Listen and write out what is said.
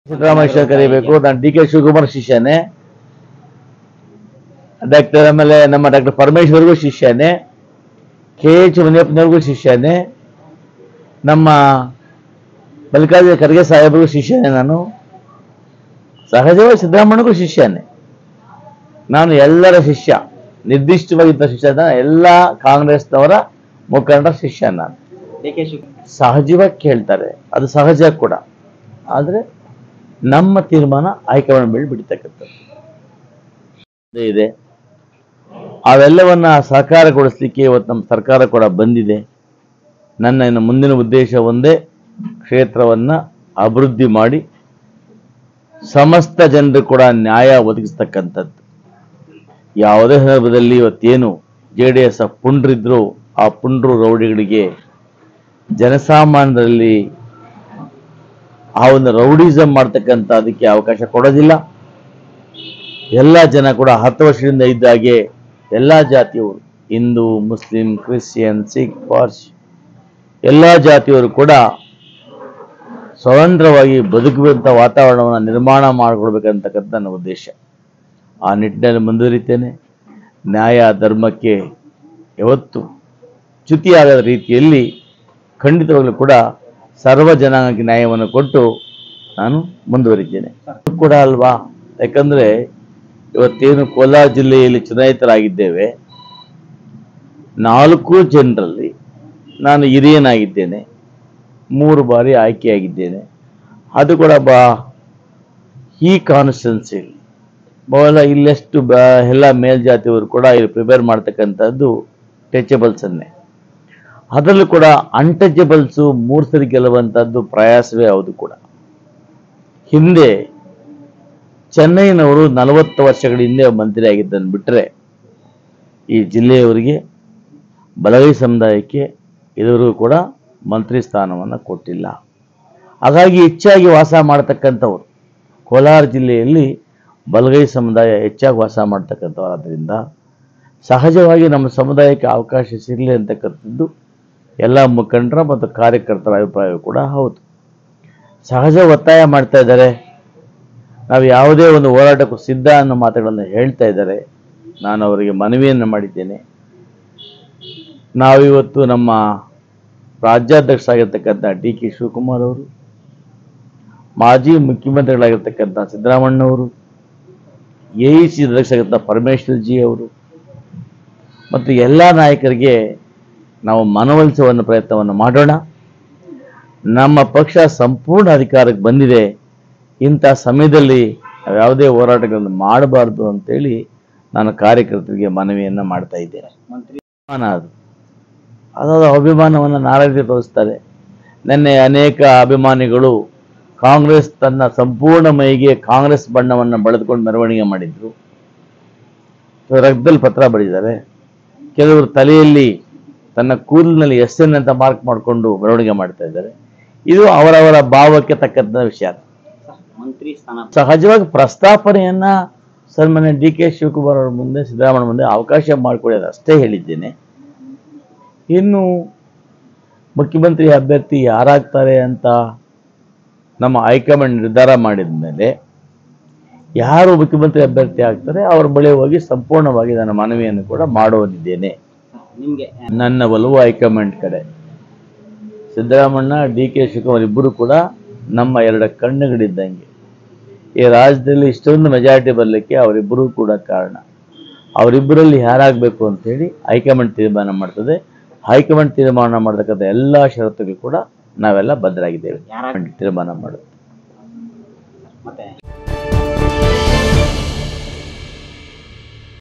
ಸಿದ್ದರಾಮಯ್ಯ ಕರಿಬೇಕು ನಾನು D K Shivakumar ಶಿಷ್ಯನೇ ಡಾಕ್ಟರ್ ಆಮೇಲೆ ನಮ್ಮ ಡಾಕ್ಟರ್ ಪರಮೇಶ್ವರ್ಗೂ ಶಿಷ್ಯನೇ ಕೆ ಎಚ್ ಮುನಿಯಪ್ಪನವ್ರಿಗೂ ಶಿಷ್ಯನೇ ನಮ್ಮ ಮಲ್ಲಿಕಾರ್ಜುನ ಖರ್ಗೆ ಸಾಹೇಬ್ರಿಗೂ ಶಿಷ್ಯನೇ ನಾನು ಸಹಜವಾಗಿ ಸಿದ್ದರಾಮಣ್ಣಗೂ ಶಿಷ್ಯನೇ ನಾನು ಎಲ್ಲರ ಶಿಷ್ಯ ನಿರ್ದಿಷ್ಟವಾಗಿದ್ದ ಶಿಷ್ಯ ಅಲ್ಲ, ಎಲ್ಲ ಕಾಂಗ್ರೆಸ್ನವರ ಮುಖಂಡರ ಶಿಷ್ಯ ನಾನು ಡಿ ಕೆ ಶಿವಕುಮಾರ್ ಸಹಜವಾಗಿ ಕೇಳ್ತಾರೆ ಅದು ಸಹಜ ಕೂಡ ಆದರೆ ನಮ್ಮ ತೀರ್ಮಾನ ಹೈಕಮಾಂಡ್ ಮೇಲೆ ಬಿಡ್ತಕ್ಕಂಥದ್ದು ಅದೇ ಇದೆ ಅವೆಲ್ಲವನ್ನ ಸಹಕಾರಗೊಳಿಸ್ಲಿಕ್ಕೆ ಇವತ್ತು ನಮ್ಮ ಸರ್ಕಾರ ಕೂಡ ಬಂದಿದೆ ನನ್ನ ಇನ್ನು ಮುಂದಿನ ಉದ್ದೇಶ ಒಂದೇ ಕ್ಷೇತ್ರವನ್ನ ಅಭಿವೃದ್ಧಿ ಮಾಡಿ ಸಮಸ್ತ ಜನರು ಕೂಡ ನ್ಯಾಯ ಒದಗಿಸ್ತಕ್ಕಂಥದ್ದು ಯಾವುದೇ ಸಂದರ್ಭದಲ್ಲಿ ಇವತ್ತೇನು ಜೆ ಡಿ ಎಸ್ ಪುಂಡ್ರಿದ್ರು ಆ ಪುಂಡ್ರು ರೌಡಿಗಳಿಗೆ ಜನಸಾಮಾನ್ಯರಲ್ಲಿ ಆ ಒಂದು ರೌಡಿಸಮ್ ಮಾಡ್ತಕ್ಕಂಥ ಅದಕ್ಕೆ ಅವಕಾಶ ಕೊಡೋದಿಲ್ಲ ಎಲ್ಲ ಜನ ಕೂಡ ಹತ್ತು ವರ್ಷದಿಂದ ಇದ್ದಾಗೆ ಎಲ್ಲ ಜಾತಿಯವರು ಹಿಂದೂ ಮುಸ್ಲಿಂ ಕ್ರಿಶ್ಚಿಯನ್ ಸಿಖ್ ಪಾರ್ಸಿ ಎಲ್ಲ ಜಾತಿಯವರು ಕೂಡ ಸ್ವತಂತ್ರವಾಗಿ ಬದುಕುವಂಥ ವಾತಾವರಣವನ್ನು ನಿರ್ಮಾಣ ಮಾಡಿಕೊಡ್ಬೇಕಂತಕ್ಕಂಥ ನನ್ನ ಉದ್ದೇಶ ಆ ನಿಟ್ಟಿನಲ್ಲಿ ಮುಂದುವರಿತೇನೆ ನ್ಯಾಯ ಧರ್ಮಕ್ಕೆ ಯಾವತ್ತು ಚ್ಯುತಿಯಾಗದ ರೀತಿಯಲ್ಲಿ ಖಂಡಿತವಾಗಲೂ ಕೂಡ ಸರ್ವ ಜನಾಂಗಕ್ಕೆ ನ್ಯಾಯವನ್ನು ಕೊಟ್ಟು ನಾನು ಮುಂದುವರಿದ್ದೇನೆ ಅದು ಕೂಡ ಅಲ್ವಾ ಯಾಕಂದ್ರೆ ಇವತ್ತೇನು ಕೋಲಾರ ಜಿಲ್ಲೆಯಲ್ಲಿ ಚುನಾಯಿತರಾಗಿದ್ದೇವೆ ನಾಲ್ಕು ಜನರಲ್ಲಿ ನಾನು ಹಿರಿಯನಾಗಿದ್ದೇನೆ ಮೂರು ಬಾರಿ ಆಯ್ಕೆಯಾಗಿದ್ದೇನೆ ಅದು ಕೂಡ ಬಾ ಈ ಕಾನ್ಸ್ಟಿಟ್ಯೂನ್ಸಿಯಲ್ಲಿ ಬಹುಶಃ ಇಲ್ಲೆಷ್ಟು ಬ ಎಲ್ಲ ಮೇಲ್ಜಾತಿಯವರು ಕೂಡ ಇಲ್ಲಿ ಪ್ರಿಪೇರ್ ಮಾಡ್ತಕ್ಕಂಥದ್ದು ಟಚಬಲ್ಸನ್ನೇ ಅದರಲ್ಲೂ ಕೂಡ ಅನ್ಟಚಬಲ್ಸು ಮೂರು ಸರಿ ಗೆಲ್ಲುವಂಥದ್ದು ಪ್ರಯಾಸವೇ ಹೌದು ಕೂಡ ಹಿಂದೆ ಚೆನ್ನೈನವರು ನಲವತ್ತು ವರ್ಷಗಳ ಹಿಂದೆ ಮಂತ್ರಿ ಆಗಿದ್ದನ್ನು ಬಿಟ್ಟರೆ ಈ ಜಿಲ್ಲೆಯವರಿಗೆ ಬಲಗೈ ಸಮುದಾಯಕ್ಕೆ ಇದುವರೆಗೂ ಕೂಡ ಮಂತ್ರಿ ಸ್ಥಾನವನ್ನು ಕೊಟ್ಟಿಲ್ಲ ಹಾಗಾಗಿ ಹೆಚ್ಚಾಗಿ ವಾಸ ಮಾಡತಕ್ಕಂಥವ್ರು ಕೋಲಾರ ಜಿಲ್ಲೆಯಲ್ಲಿ ಬಲಗೈ ಸಮುದಾಯ ಹೆಚ್ಚಾಗಿ ವಾಸ ಮಾಡ್ತಕ್ಕಂಥವರಾದ್ದರಿಂದ ಸಹಜವಾಗಿ ನಮ್ಮ ಸಮುದಾಯಕ್ಕೆ ಅವಕಾಶ ಸಿಗಲಿ ಅಂತಕ್ಕಂಥದ್ದು ಎಲ್ಲ ಮುಖಂಡರ ಮತ್ತು ಕಾರ್ಯಕರ್ತರ ಅಭಿಪ್ರಾಯ ಕೂಡ ಹೌದು ಸಹಜ ಒತ್ತಾಯ ಮಾಡ್ತಾ ಇದ್ದಾರೆ ನಾವು ಯಾವುದೇ ಒಂದು ಹೋರಾಟಕ್ಕೂ ಸಿದ್ಧ ಅನ್ನೋ ಮಾತುಗಳನ್ನು ಹೇಳ್ತಾ ಇದ್ದಾರೆ ನಾನು ಅವರಿಗೆ ಮನವಿಯನ್ನು ಮಾಡಿದ್ದೇನೆ ನಾವಿವತ್ತು ನಮ್ಮ ರಾಜ್ಯಾಧ್ಯಕ್ಷರಾಗಿರ್ತಕ್ಕಂಥ ಡಿ ಕೆ ಶಿವಕುಮಾರ್ ಅವರು ಮಾಜಿ ಮುಖ್ಯಮಂತ್ರಿಗಳಾಗಿರ್ತಕ್ಕಂಥ ಸಿದ್ದರಾಮಣ್ಣವರು ಎ ಇ ಸಿ ಅಧ್ಯಕ್ಷರಾಗಿದ್ದ ಪರಮೇಶ್ವರ್ ಜಿ ಅವರು ಮತ್ತು ಎಲ್ಲ ನಾಯಕರಿಗೆ ನಾವು ಮನವೊಲಿಸುವ ಪ್ರಯತ್ನವನ್ನು ಮಾಡೋಣ ನಮ್ಮ ಪಕ್ಷ ಸಂಪೂರ್ಣ ಅಧಿಕಾರಕ್ಕೆ ಬಂದಿದೆ ಇಂಥ ಸಮಯದಲ್ಲಿ ನಾವು ಯಾವುದೇ ಹೋರಾಟಗಳನ್ನು ಮಾಡಬಾರ್ದು ಅಂತೇಳಿ ನಾನು ಕಾರ್ಯಕರ್ತರಿಗೆ ಮನವಿಯನ್ನು ಮಾಡ್ತಾ ಇದ್ದೇನೆ ಮಂತ್ರಿ ಅಭಿಮಾನ ಅದು ಅದಾದ ಅಭಿಮಾನವನ್ನು ನಾರಾಜ ತೋರಿಸ್ತಾರೆ ನಿನ್ನೆ ಅನೇಕ ಅಭಿಮಾನಿಗಳು ಕಾಂಗ್ರೆಸ್ ತನ್ನ ಸಂಪೂರ್ಣ ಮೈಗೆ ಕಾಂಗ್ರೆಸ್ ಬಣ್ಣವನ್ನು ಬಳೆದುಕೊಂಡು ಮೆರವಣಿಗೆ ಮಾಡಿದ್ರು ರಕ್ತದಲ್ಲಿ ಪತ್ರ ಬರೆದಿದ್ದಾರೆ ಕೆಲವರು ತಲೆಯಲ್ಲಿ ತನ್ನ ಕೂದಲಿನಲ್ಲಿ ಎಸ್ ಎನ್ ಅಂತ ಮಾರ್ಕ್ ಮಾಡಿಕೊಂಡು ಮೆರವಣಿಗೆ ಮಾಡ್ತಾ ಇದ್ದಾರೆ ಇದು ಅವರವರ ಭಾವಕ್ಕೆ ತಕ್ಕಂಥ ವಿಷಯ ಮಂತ್ರಿ ಸ್ಥಾನ ಸಹಜವಾಗಿ ಪ್ರಸ್ತಾಪನೆಯನ್ನ ಸನ್ಮಾನ್ಯ ಡಿ ಕೆ ಶಿವಕುಮಾರ್ ಅವರ ಮುಂದೆ ಸಿದ್ದರಾಮಯ್ಯ ಮುಂದೆ ಅವಕಾಶ ಮಾಡಿಕೊಡಿ ಅದು ಅಷ್ಟೇ ಹೇಳಿದ್ದೇನೆ ಇನ್ನು ಮುಖ್ಯಮಂತ್ರಿ ಅಭ್ಯರ್ಥಿ ಯಾರಾಗ್ತಾರೆ ಅಂತ ನಮ್ಮ ಹೈಕಮಾಂಡ್ ನಿರ್ಧಾರ ಮಾಡಿದ ಮೇಲೆ ಯಾರು ಮುಖ್ಯಮಂತ್ರಿ ಅಭ್ಯರ್ಥಿ ಆಗ್ತಾರೆ ಅವ್ರ ಬಳಿ ಹೋಗಿ ಸಂಪೂರ್ಣವಾಗಿ ನನ್ನ ಮನವಿಯನ್ನು ಕೂಡ ಮಾಡುವನಿದ್ದೇನೆ ನಿಮ್ಗೆ ನನ್ನ ಒಲವು ಹೈಕಮಾಂಡ್ ಕಡೆ ಸಿದ್ದರಾಮಣ್ಣ ಡಿ ಕೆ ಶಿವಕುಮಾರ್ ಇಬ್ಬರು ಕೂಡ ನಮ್ಮ ಎರಡು ಕಣ್ಣುಗಳಿದ್ದಂಗೆ ಈ ರಾಜ್ಯದಲ್ಲಿ ಇಷ್ಟೊಂದು ಮೆಜಾರಿಟಿ ಬರಲಿಕ್ಕೆ ಅವರಿಬ್ಬರೂ ಕೂಡ ಕಾರಣ ಅವರಿಬ್ಬರಲ್ಲಿ ಯಾರಾಗಬೇಕು ಅಂತೇಳಿ ಹೈಕಮಾಂಡ್ ತೀರ್ಮಾನ ಮಾಡ್ತದೆ ಹೈಕಮಾಂಡ್ ತೀರ್ಮಾನ ಮಾಡತಕ್ಕಂಥ ಎಲ್ಲ ಷರತ್ತುಗಳು ಕೂಡ ನಾವೆಲ್ಲ ಬದ್ಧರಾಗಿದ್ದೇವೆ ಯಾರಾಗ್- ತೀರ್ಮಾನ ಮಾಡೋದು